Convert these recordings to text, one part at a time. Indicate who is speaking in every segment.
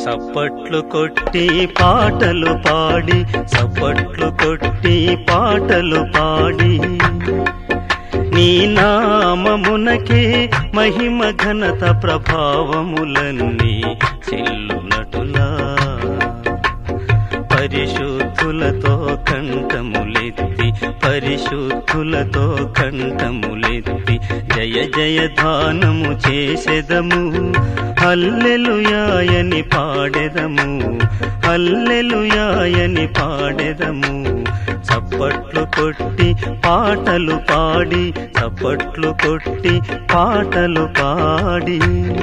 Speaker 1: చప్పట్లు కొట్టి పాటలు పాడి చప్పట్లు కొట్టి పాటలు పాడి నీ నామమునకే మహిమ ఘనత ప్రభావములన్నీ చెల్లునటులా పరిశుద్ధులతో కంఠములెత్తి పరిశుద్ధులతో కంఠములెత్తి జయ జయ ధానము చేసెదము హల్లెలుయాయని పాడెదము హల్లెలుయాయని పాడెదము చప్పట్లు కొట్టి పాటలు పాడి చప్పట్లు కొట్టి పాటలు పాడి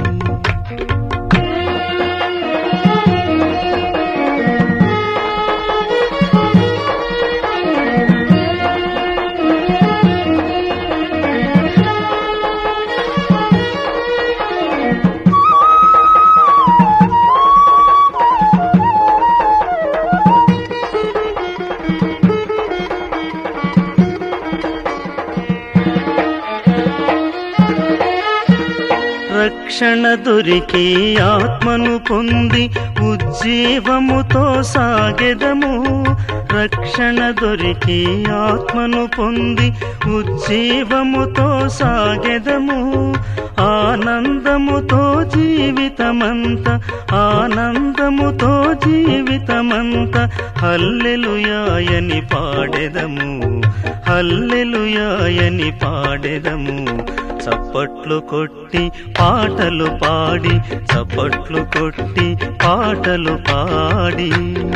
Speaker 1: రక్షణ దొరికి ఆత్మను పొంది ఉజ్జీవముతో సాగెదము రక్షణ దొరికి ఆత్మను పొంది ఉజ్జీవముతో సాగెదము ఆనందముతో జీవితమంత ఆనందముతో జీవితమంత హల్లెలుయాయని పాడెదము హల్లెలుయాయని పాడెదము చప్పట్లు కొట్టి పాటలు పాడి చప్పట్లు కొట్టి పాటలు పాడి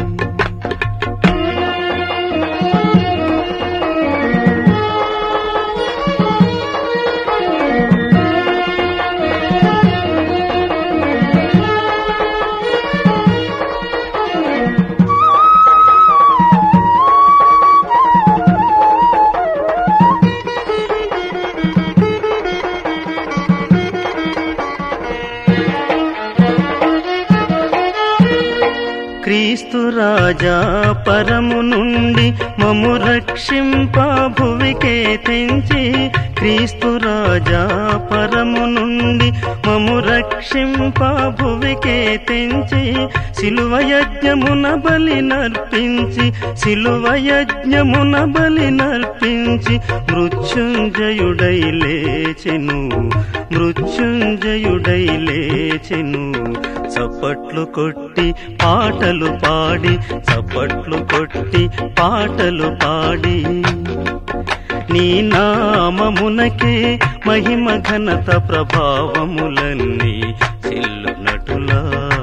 Speaker 1: క్రీస్తు రాజా పరము నుండి మము రక్షింప భువికే తెంచి క్రీస్తు రాజా పరము నుండి మము రక్షింప భువికే తెంచి సిలువ యజ్ఞమున బలి నర్పించి సిలువ యజ్ఞమున బలి నర్పించి మృత్యుంజయుడై లేచెను మృత్యుంజయుడై లేచెను చప్పట్లు కొట్టి పాటలు పాడి చప్పట్లు కొట్టి పాటలు పాడి నీ నామమునకే మహిమ ఘనత ప్రభావములన్నీ చెల్లునటులా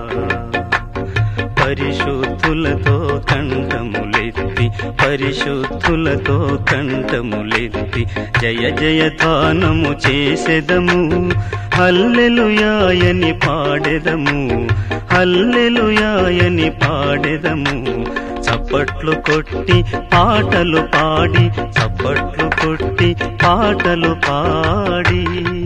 Speaker 1: పరిశుద్ధులతో కంఠములెత్తి పరిశుద్ధులతో కంఠములెత్తి జయ జయ తానము చేసెదము హల్లెలుయాయని పాడెదము హల్లెలుయాయని పాడెదము చప్పట్లు కొట్టి పాటలు పాడి చప్పట్లు కొట్టి పాటలు పాడి